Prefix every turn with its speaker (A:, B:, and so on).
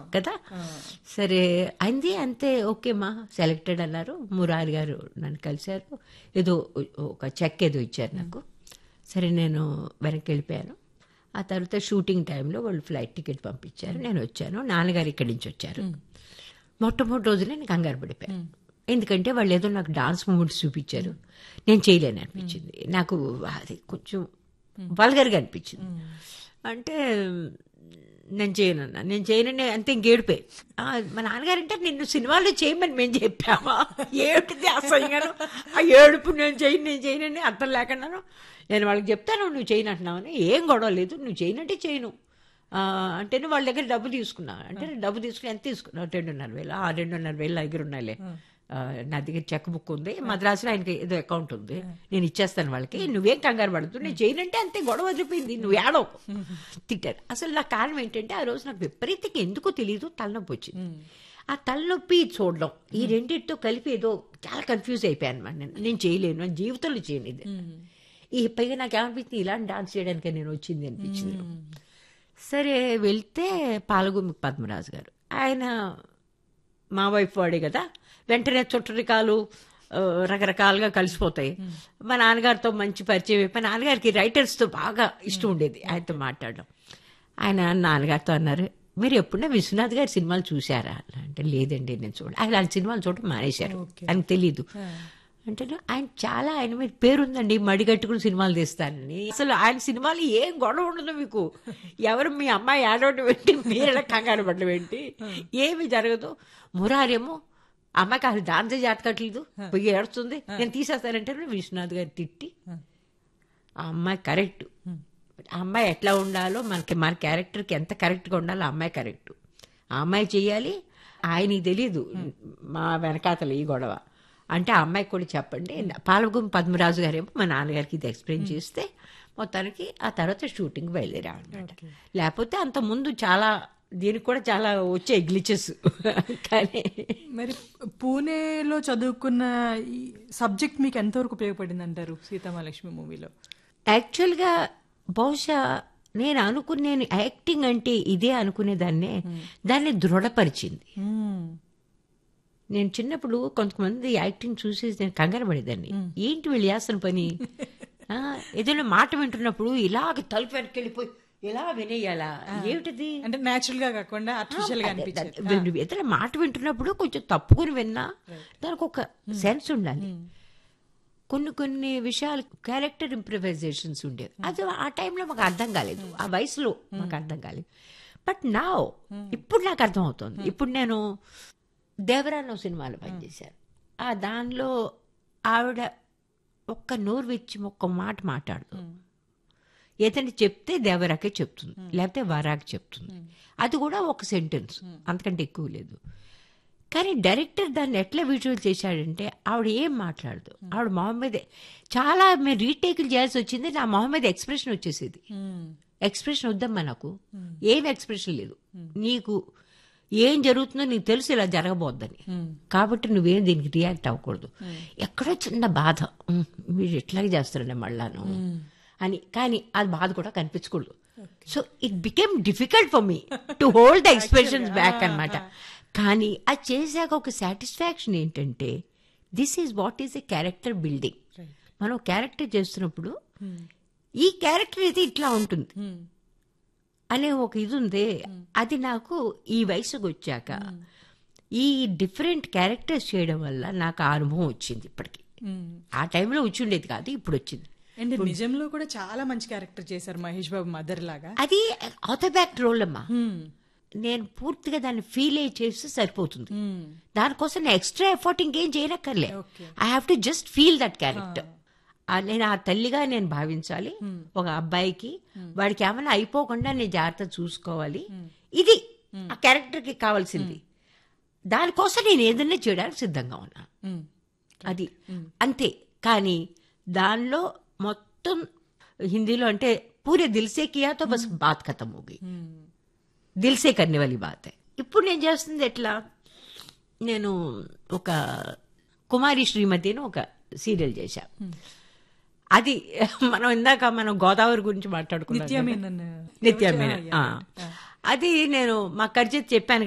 A: కదా సరే అయింది అంతే ఓకే మా సెలెక్టెడ్ అన్నారు మురారి గారు నన్ను కలిశారు ఏదో ఒక చెక్ ఏదో ఇచ్చారు నాకు సరే నేను వెనక్కి వెళ్ళిపోయాను ఆ తర్వాత షూటింగ్ టైంలో వాళ్ళు ఫ్లైట్ టికెట్ పంపించారు నేను వచ్చాను నాన్నగారు ఇక్కడి నుంచి వచ్చారు మొట్టమొదటి రోజునే నేను కంగారు పడిపోయాను ఎందుకంటే వాళ్ళు ఏదో నాకు డాన్స్ మూమెంట్స్ చూపించారు నేను చేయలేను అనిపించింది నాకు అది కొంచెం వల్గర్గా అనిపించింది అంటే నేను చేయనన్నా నేను చేయనని అంతే ఇంకేడిపోయి ఆ, మా నాన్నగారు అంటే నిన్ను సినిమాలో చేయమని మేము చెప్పామా ఏమిటిది అసహ్యంగాను ఆ ఏడుపు నేను చేయను నేను చేయనని అర్థం లేకున్నాను నేను వాళ్ళకి చెప్తాను నువ్వు చేయనంటున్నావని ఏం గొడవ లేదు నువ్వు చేయనంటే చేయను ఆ, అంటే నువ్వు వాళ్ళ దగ్గర డబ్బు తీసుకున్నా అంటే డబ్బు తీసుకుని ఎంత తీసుకున్నావు రెండున్నర వేలు ఆ రెండున్నర వేలు నా దగ్గర ఉన్నాయిలే ఆ, నా దగ్గర చెక్ బుక్ ఉంది మద్రాసులో ఆయనకి ఏదో అకౌంట్ ఉంది నేను ఇచ్చేస్తాను వాళ్ళకి నువ్వేం కంగారు పడుతు నేను చేయనంటే అంతే గొడవ వదిలిపోయింది నువ్వు ఏడవ తిట్టారు అసలు నా కారణం ఏంటంటే ఆ రోజు నాకు విపరీతంగా ఎందుకో తెలియదు తలనొప్పి వచ్చింది ఆ తలనొప్పి చూడడం ఈ రెండింటితో కలిపి ఏదో చాలా కన్ఫ్యూజ్ అయిపోయాను అనమాట నేను నేను చేయలేను నా జీవితంలో చేయను ఇది ఈ పైగా నాకు ఏమనిపించింది ఇలాంటి డాన్స్ చేయడానికి నేను వచ్చింది అనిపించింది సరే వెళ్తే పాలగుమి పద్మరాజు గారు ఆయన మా వైఫ్ వాడే కదా వెంటనే చుట్టరికాలు ఆ, రకరకాలుగా కలిసిపోతాయి మా నాన్నగారితో మంచి పరిచయం అయిపోయి మా నాన్నగారికి రైటర్స్తో బాగా ఇష్టం ఉండేది ఆయనతో మాట్లాడడం ఆయన నాన్నగారితో అన్నారు మీరు ఎప్పుడైనా విశ్వనాథ్ గారి సినిమాలు చూశారా అంటే లేదండి నేను చూడ ఆయన ఆయన సినిమాలు చూడటం మానేశారు ఆయనకు తెలీదు అంటే ఆయన చాలా ఆయన మీద పేరుందండి మడిగట్టుకుని సినిమాలు తీస్తానని అసలు ఆయన సినిమాలు ఏం గొడవ ఉండదు మీకు ఎవరు మీ అమ్మాయి ఆడవడం ఏంటి మీరెలా కంగారు పడడం ఏంటి ఏమి జరగదు మురారేమో అమ్మాయికి అసలు డాన్స్ జాతకట్లేదు పోయి ఏడుస్తుంది నేను తీసేస్తానంటే విశ్వనాథ్ గారు తిట్టి ఆ అమ్మాయి కరెక్ట్ ఆ అమ్మాయి ఎట్లా ఉండాలో మనకి మన క్యారెక్టర్కి ఎంత కరెక్ట్గా ఉండాలో ఆ అమ్మాయి కరెక్ట్ ఆ అమ్మాయి చెయ్యాలి ఆయనకి తెలియదు మా వెనకాతలు ఈ గొడవ అంటే ఆ అమ్మాయికి కూడా చెప్పండి పాలగుమి పద్మరాజు గారేమో మా నాన్నగారికి ఇది ఎక్స్ప్లెయిన్ చేస్తే మొత్తానికి ఆ తర్వాత షూటింగ్ బయలుదేరా అనమాట లేకపోతే అంత ముందు చాలా దీనికి కూడా చాలా వచ్చే గ్లిచెస్ కానీ
B: మరి పూణేలో చదువుకున్న ఈ సబ్జెక్ట్ మీకు ఎంతవరకు ఉపయోగపడింది అంటారు సీతామహాలక్ష్మి మూవీలో
A: యాక్చువల్గా బహుశా నేను అనుకునే యాక్టింగ్ అంటే ఇదే అనుకునేదాన్నే దాన్ని దృఢపరిచింది నేను చిన్నప్పుడు కొంతమంది యాక్టింగ్ చూసి నేను కంగారు పడేదాన్ని ఏంటి వీళ్ళు చేస్తున్న పని ఆ, ఏదైనా మాట వింటున్నప్పుడు ఇలాగ తలుపు వెనక్కి వెళ్ళిపోయి ఇలా వినేయాలా ఏమిటిది
B: అంటే నేచురల్ గా కాకుండా ఆర్టిఫిషియల్ గా అనిపించేది
A: నువ్వు ఏదైనా మాట వింటున్నప్పుడు కొంచెం తప్పుకొని విన్నా దానికి ఒక సెన్స్ ఉండాలి కొన్ని కొన్ని విషయాలు క్యారెక్టర్ ఇంప్రవైజేషన్స్ ఉండేవి అది ఆ టైంలో మాకు అర్థం కాలేదు ఆ వయసులో మాకు అర్థం కాలేదు బట్ నా ఇప్పుడు నాకు అర్థం అవుతుంది ఇప్పుడు నేను దేవరాను సినిమాలో పనిచేశాను ఆ దానిలో ఆవిడ ఒక్క నోరు విచ్చి ఒక్క మాట మాట్లాడదు ఏదైనా చెప్తే దేవరాకే చెప్తుంది లేకపోతే వరాకి చెప్తుంది అది కూడా ఒక సెంటెన్స్ అంతకంటే ఎక్కువ లేదు కానీ డైరెక్టర్ దాన్ని ఎట్లా విజువల్ చేశాడంటే ఆవిడ ఏం మాట్లాడదు ఆవిడ మొహం మీద చాలా మేము రీటేకులు చేయాల్సి వచ్చింది నా మొహం మీద ఎక్స్ప్రెషన్ వచ్చేసేది ఎక్స్ప్రెషన్ వద్దమ్మా నాకు ఏం ఎక్స్ప్రెషన్ లేదు నీకు ఏం జరుగుతుందో నీకు తెలుసు ఇలా జరగబోద్దని కాబట్టి నువ్వేం దీనికి రియాక్ట్ అవ్వకూడదు ఎక్కడో చిన్న బాధ ఉమ్, మీరు ఎట్లాగే చేస్తారండి మళ్ళాను అని కానీ అది బాధ కూడా కనిపించకూడదు so it became difficult for me to hold the expressions back అన్నమాట కానీ అది చేశాక ఒక సాటిస్ఫాక్షన్ ఏంటంటే this is what is a character building మనం క్యారెక్టర్ చేస్తున్నప్పుడు ఈ క్యారెక్టర్ అయితే ఇట్లా ఉంటుంది అనే ఒక ఇది ఉంది అది నాకు ఈ వయసుకు వచ్చాక ఈ డిఫరెంట్ క్యారెక్టర్స్ చేయడం వల్ల నాకు ఆ అనుభవం వచ్చింది ఇప్పటికి ఆ టైంలో వచ్చి ఉండేది కాదు ఇప్పుడు వచ్చింది
B: అండ్ నిజంలో కూడా చాలా మంచి క్యారెక్టర్ చేశారు మహేష్ బాబు మదర్ లాగా
A: అది ఆథోబ్యాక్ రోల్ అమ్మా నేను పూర్తిగా దాన్ని ఫీల్ అయ్యి చేస్తే సరిపోతుంది దానికోసం నేను ఎక్స్ట్రా ఎఫర్ట్ ఇంకేం చేయనక్కర్లే I have to just feel that character నేను ఆ తల్లిగా నేను భావించాలి ఒక అబ్బాయికి వాడికి ఏమైనా అయిపోకుండా నేను జాగ్రత్త చూసుకోవాలి ఇది ఆ క్యారెక్టర్ కి కావాల్సింది దానికోసం నేను ఏదైనా చేయడానికి సిద్ధంగా ఉన్నా అది అంతే కానీ దానిలో మొత్తం హిందీలో అంటే పూరే దిల్సే కియా తో బస్ బాత్ ఖతం హోగి దిల్సే కర్నే వాली బాత్ है ఇప్పుడు నేను చేస్తుంది ఎట్లా నేను ఒక కుమారి శ్రీమతి అని ఒక సీరియల్ చేశా అది మనం ఇందాక మనం గోదావరి గురించి మాట్లాడుకున్నాం కదా.
B: నిత్యమేనన్
A: నిత్యమేనన్ ఆ. అది నేను మా కర్జిత్ చెప్పాను